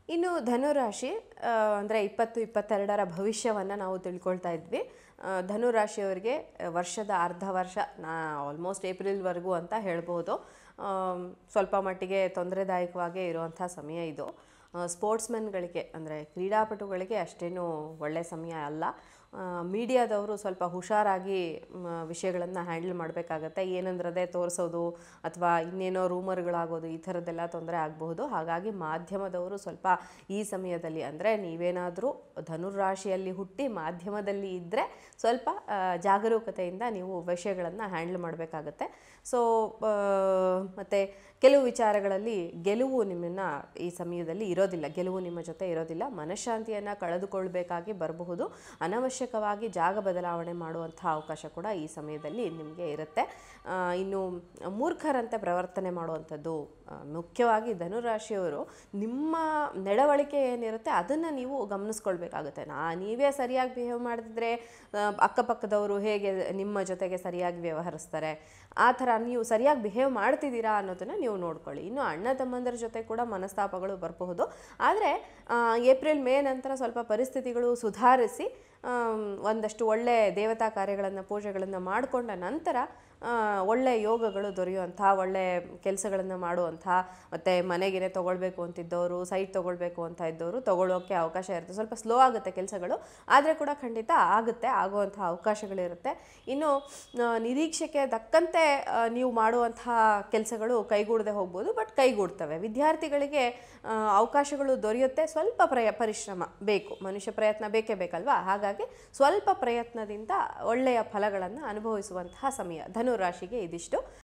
ಇನ್ನು ಧನುರಾಶಿ ಅಂದರೆ ಇಪ್ಪತ್ತು ಇಪ್ಪತ್ತೆರಡರ ಭವಿಷ್ಯವನ್ನು ನಾವು ತಿಳ್ಕೊಳ್ತಾ ಇದ್ವಿ ಆ, ಧನುರಾಶಿಯವರಿಗೆ ವರ್ಷದ ಅರ್ಧ ವರ್ಷ ನಾ ಆಲ್ಮೋಸ್ಟ್ ಏಪ್ರಿಲ್ವರೆಗೂ ಅಂತ ಹೇಳ್ಬೋದು ಆಮ್, ಸ್ವಲ್ಪ ಮಟ್ಟಿಗೆ ತೊಂದರೆದಾಯಕವಾಗೇ ಇರುವಂಥ ಸಮಯ ಇದು ಸ್ಪೋರ್ಟ್ಸ್ಮನ್ಗಳಿಗೆ ಅಂದರೆ ಕ್ರೀಡಾಪಟುಗಳಿಗೆ ಅಷ್ಟೇನು ಒಳ್ಳೆಯ ಸಮಯ ಅಲ್ಲ ಮೀಡಿಯಾದವರು ಸ್ವಲ್ಪ ಹುಷಾರಾಗಿ ವಿಷಯಗಳನ್ನು ಹ್ಯಾಂಡಲ್ ಮಾಡಬೇಕಾಗತ್ತೆ ಏನಂದ್ರದೇ ತೋರಿಸೋದು ಅಥವಾ ಇನ್ನೇನೋ ರೂಮರ್ಗಳಾಗೋದು ಈ ಥರದ್ದೆಲ್ಲ ತೊಂದರೆ ಆಗಬಹುದು ಹಾಗಾಗಿ ಮಾಧ್ಯಮದವರು ಸ್ವಲ್ಪ ಈ ಸಮಯದಲ್ಲಿ ಅಂದರೆ ನೀವೇನಾದರೂ ಧನುರಾಶಿಯಲ್ಲಿ ಹುಟ್ಟಿ ಮಾಧ್ಯಮದಲ್ಲಿ ಇದ್ದರೆ ಸ್ವಲ್ಪ ಆ, ಜಾಗರೂಕತೆಯಿಂದ ನೀವು ವಿಷಯಗಳನ್ನು ಹ್ಯಾಂಡಲ್ ಮಾಡಬೇಕಾಗತ್ತೆ ಸೊ ಮತ್ತು ಕೆಲವು ವಿಚಾರಗಳಲ್ಲಿ ಗೆಲುವು ನಿಮ್ಮನ್ನು ಈ ಸಮಯದಲ್ಲಿ ಇರೋದಿಲ್ಲ ಗೆಲುವು ನಿಮ್ಮ ಜೊತೆ ಇರೋದಿಲ್ಲ ಮನಃಶಾಂತಿಯನ್ನು ಕಳೆದುಕೊಳ್ಬೇಕಾಗಿ ಬರಬಹುದು ಅನವಶ್ಯಕವಾಗಿ ಜಾಗ ಬದಲಾವಣೆ ಮಾಡುವಂಥ ಅವಕಾಶ ಕೂಡ ಈ ಸಮಯದಲ್ಲಿ ನಿಮಗೆ ಇರುತ್ತೆ ಆ, ಇನ್ನು ಮೂರ್ಖರಂತೆ ಪ್ರವರ್ತನೆ ಮಾಡುವಂಥದ್ದು ಆ, ಮುಖ್ಯವಾಗಿ ಧನುರಾಶಿಯವರು ನಿಮ್ಮ ನಡವಳಿಕೆ ಏನಿರುತ್ತೆ ಅದನ್ನು ನೀವು ಗಮನಿಸ್ಕೊಳ್ಬೇಕಾಗುತ್ತೆ ನಾ ನೀವೇ ಸರಿಯಾಗಿ ಬಿಹೇವ್ ಮಾಡಿದ್ರೆ ಆ, ಅಕ್ಕಪಕ್ಕದವರು ಹೇಗೆ ನಿಮ್ಮ ಜೊತೆಗೆ ಸರಿಯಾಗಿ ವ್ಯವಹರಿಸ್ತಾರೆ ಆ ಥರ ನೀವು ಸರಿಯಾಗಿ ಬಿಹೇವ್ ಮಾಡ್ತಿದ್ದೀರಾ ಅನ್ನೋದನ್ನು ನೀವು ನೋಡ್ಕೊಳ್ಳಿ ಇನ್ನು ಅಣ್ಣ ತಮ್ಮಂದರ ಜೊತೆ ಕೂಡ ಮನಸ್ತಾಪಗಳು ಬರಬಹುದು ಆದರೆ ಏಪ್ರಿಲ್ ಮೇ ನಂತರ ಸ್ವಲ್ಪ ಪರಿಸ್ಥಿತಿಗಳು ಸುಧಾರಿಸಿ ಆಮ್, ಒಂದಷ್ಟು ಒಳ್ಳೆ ದೇವತಾ ಕಾರ್ಯಗಳನ್ನು ಪೂಜೆಗಳನ್ನು ಮಾಡಿಕೊಂಡ ನಂತರ ಆ, ಒಳ್ಳೆ ಯೋಗಗಳು ದೊರೆಯುವಂಥ ಒಳ್ಳೆ ಕೆಲಸಗಳನ್ನು ಮಾಡುವಂಥ ಮತ್ತು ಮನೆಗೇನೆ ತೊಗೊಳ್ಬೇಕು ಅಂತಿದ್ದವರು ಸೈಟ್ ತೊಗೊಳ್ಬೇಕು ಅಂತ ಇದ್ದವರು ತೊಗೊಳ್ಳೋಕ್ಕೆ ಅವಕಾಶ ಇರುತ್ತೆ ಸ್ವಲ್ಪ ಸ್ಲೋ ಆಗುತ್ತೆ ಕೆಲಸಗಳು ಆದರೆ ಕೂಡ ಖಂಡಿತ ಆಗುತ್ತೆ ಆಗುವಂಥ ಅವಕಾಶಗಳಿರುತ್ತೆ ಇನ್ನು ಆ, ನಿರೀಕ್ಷೆಗೆ ತಕ್ಕಂತೆ ಆ, ನೀವು ಮಾಡುವಂಥ ಕೆಲಸಗಳು ಕೈಗೂಡದೆ ಹೋಗ್ಬೋದು ಬಟ್ ಕೈಗೂಡ್ತವೆ ವಿದ್ಯಾರ್ಥಿಗಳಿಗೆ ಆ, ಅವಕಾಶಗಳು ದೊರೆಯುತ್ತೆ ಸ್ವಲ್ಪ ಪ್ರಯ ಪರಿಶ್ರಮ ಬೇಕು ಮನುಷ್ಯ ಪ್ರಯತ್ನ ಬೇಕೇ ಬೇಕಲ್ವಾ ಹಾಗಾಗಿ ಸ್ವಲ್ಪ ಪ್ರಯತ್ನದಿಂದ ಒಳ್ಳೆಯ ಫಲಗಳನ್ನು ಅನುಭವಿಸುವಂತಹ ಸಮಯ ಧನುರಾಶಿಗೆ ಇದಿಷ್ಟು